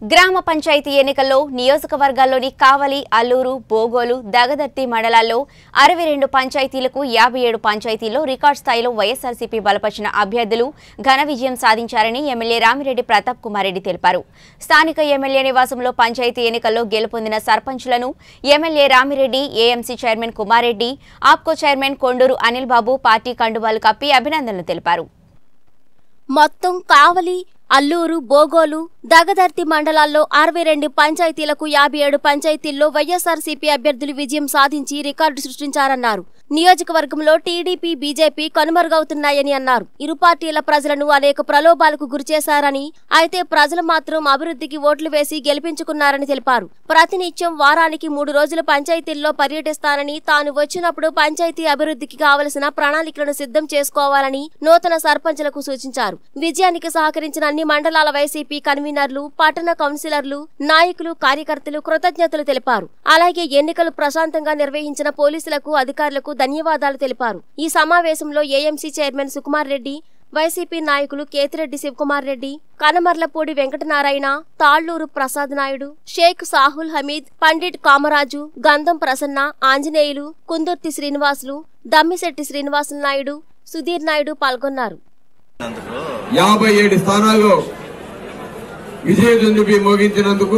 గ్రామ పంచాయతీ ఎన్నికల్లో నియోజకవర్గాల్లోని కావలి అల్లూరు బోగోలు దగదర్తి మండలాల్లో అరవై రెండు పంచాయతీలకు యాభై ఏడు పంచాయతీల్లో రికార్డు స్థాయిలో వైఎస్ఆర్సీపీ బలపరిచిన అభ్యర్థులు ఘన విజయం సాధించారని ఎమ్మెల్యే రామిరెడ్డి ప్రతాప్ కుమార్ రెడ్డి తెలిపారు స్థానిక ఎమ్మెల్యే నివాసంలో పంచాయతీ ఎన్నికల్లో గెలుపొందిన సర్పంచులను MLA Ramireddy AMC chairman Kumareddy APCO chairman Konduru Anil Babu party కండువాలు కప్పి అభినందనలు తెలిపారు మొత్తం కావలి అల్లూరు బోగోలు దగదర్తి మండలాల్లో అరవై రెండు పంచాయతీలకు యాభై ఏడు పంచాయతీల్లో వైఎస్ఆర్సీపీ అభ్యర్థులు విజయం సాధించి రికార్డు సృష్టించారన్నారు నియోజకవర్గంలో టీడీపీ బీజేపీ కనుమరుగవుతున్నాయని అన్నారు ఇరు పార్టీల ప్రజలను అనేక ప్రలోభాలకు గురిచేశారని అయితే ప్రజలు మాత్రం అభివృద్ధికి ఓట్లు వేసి గెలిపించుకున్నారని తెలిపారు ప్రతినిత్యం వారానికి మూడు రోజులు పంచాయతీల్లో పర్యటిస్తానని తాను వచ్చినప్పుడు పంచాయతీ అభివృద్ధికి కావలసిన ప్రణాళికలను సిద్ధం చేసుకోవాలని నూతన సర్పంచులకు సూచించారు విజయానికి సహకరించిన అన్ని మండలాల వైసీపీ కన్వీనర్లు పట్టణ కౌన్సిలర్లు నాయకులు కార్యకర్తలు కృతజ్ఞతలు తెలిపారు అలాగే ఎన్నికలు ప్రశాంతంగా నిర్వహించిన పోలీసులకు అధికారులకు ధన్యవాదాలు తెలిపారు ఈ సమావేశంలో AMC chairman Sukumar Reddy YCP నాయకులు కేతిరెడ్డి శివకుమార్ రెడ్డి కనమర్లపూడి వెంకటనారాయణ తాళ్లూరు ప్రసాద్ నాయుడు షేక్ సాహుల్ హమీద్ పండిట్ కామరాజు గంధం ప్రసన్న ఆంజనేయులు కుందుర్తి శ్రీనివాసులు దమ్మిశెట్టి శ్రీనివాసులు నాయుడు సుధీర్ నాయుడు పాల్గొన్నారు యాభై ఏడు స్థానాల్లో విజయ దుందుబి మోగించినందుకు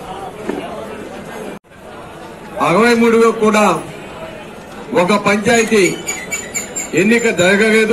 అరవై మూడులో కూడా ఒక పంచాయతీ ఎన్నిక జరగలేదు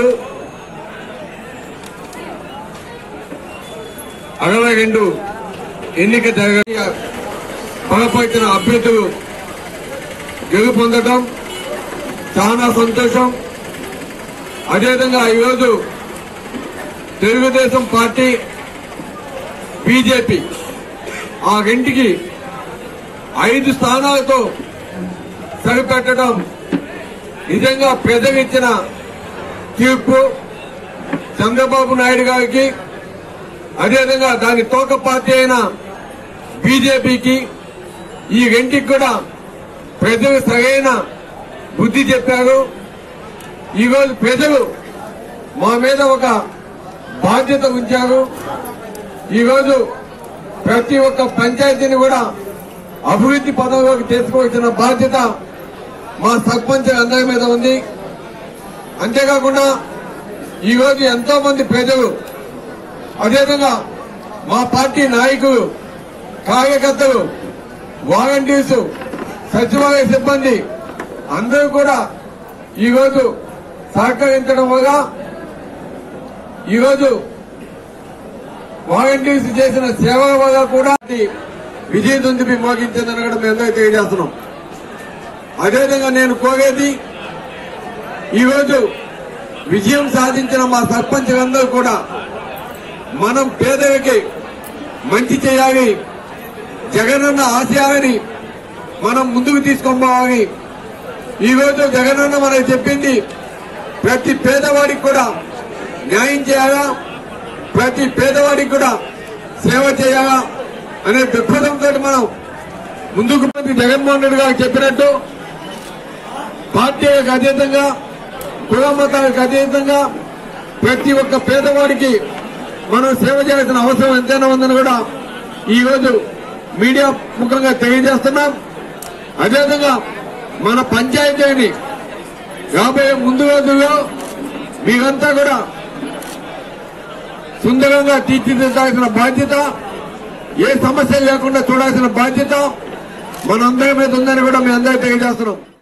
అరవై రెండు ఎన్నిక జరగ బలపరిచిన అభ్యర్థులు గెలుపొందడం చాలా సంతోషం అదేవిధంగా ఈరోజు తెలుగుదేశం పార్టీ బీజేపీ ఆ రెంటికి ఐదు స్థానాలతో సరిపెట్టడం నిజంగా ప్రజలిచ్చిన తీర్పు చంద్రబాబు నాయుడు గారికి అదేవిధంగా దాని తోక పార్టీ అయిన బీజేపీకి ఈ రెంటికి కూడా ప్రజలు సరైన బుద్ధి చెప్పారు ఈరోజు ప్రజలు మా మీద ఒక బాధ్యత ఉంచారు ఈరోజు ప్రతి ఒక్క పంచాయతీని కూడా అభివృద్ధి పదంలోకి తీసుకోవాల్సిన బాధ్యత మా సర్పంచ్ అందరి మీద ఉంది అంతేకాకుండా ఈరోజు ఎంతో మంది ప్రజలు అదేవిధంగా మా పార్టీ నాయకులు కార్యకర్తలు వాలంటీర్స్ సచివాలయ సిబ్బంది అందరూ కూడా ఈరోజు సహకరించడం వల్ల ఈరోజు వాలంటీర్స్ చేసిన సేవల వల్ల కూడా విజయ దుందుబి మోగించిందని కూడా మేము అందరికీ తెలియజేస్తున్నాం అదేవిధంగా నేను కోరేది ఈరోజు విజయం సాధించిన మా సర్పంచులందరూ కూడా మనం పేదలకి మంచి చేయాలి జగనన్న ఆశయాలని మనం ముందుకు తీసుకొని పోవాలి ఈరోజు జగనన్న మనకి చెప్పింది ప్రతి పేదవాడికి కూడా న్యాయం చేయాలా ప్రతి పేదవాడికి కూడా సేవ చేయాలా అనే దృక్పథంతో మనం ముందుకు పోయి జగన్మోహన్ రెడ్డి గారు చెప్పినట్టు పార్టీలకు అతీతంగా కుల మతాలకు అతీతంగా ప్రతి ఒక్క పేదవాడికి మనం సేవ చేయాల్సిన అవసరం ఎంతైనా ఉందని కూడా ఈ రోజు మీడియా ముఖంగా తెలియజేస్తున్నాం అదేవిధంగా మన పంచాయతీని రాబోయే ముందు రోజుల్లో మీరంతా కూడా సుందరంగా తీర్చిదిద్దాల్సిన బాధ్యత ఏ సమస్య లేకుండా చూడాల్సిన బాధ్యత మనందరి మీద ఉందని కూడా మీ అందరికీ తెలియజేస్తున్నాం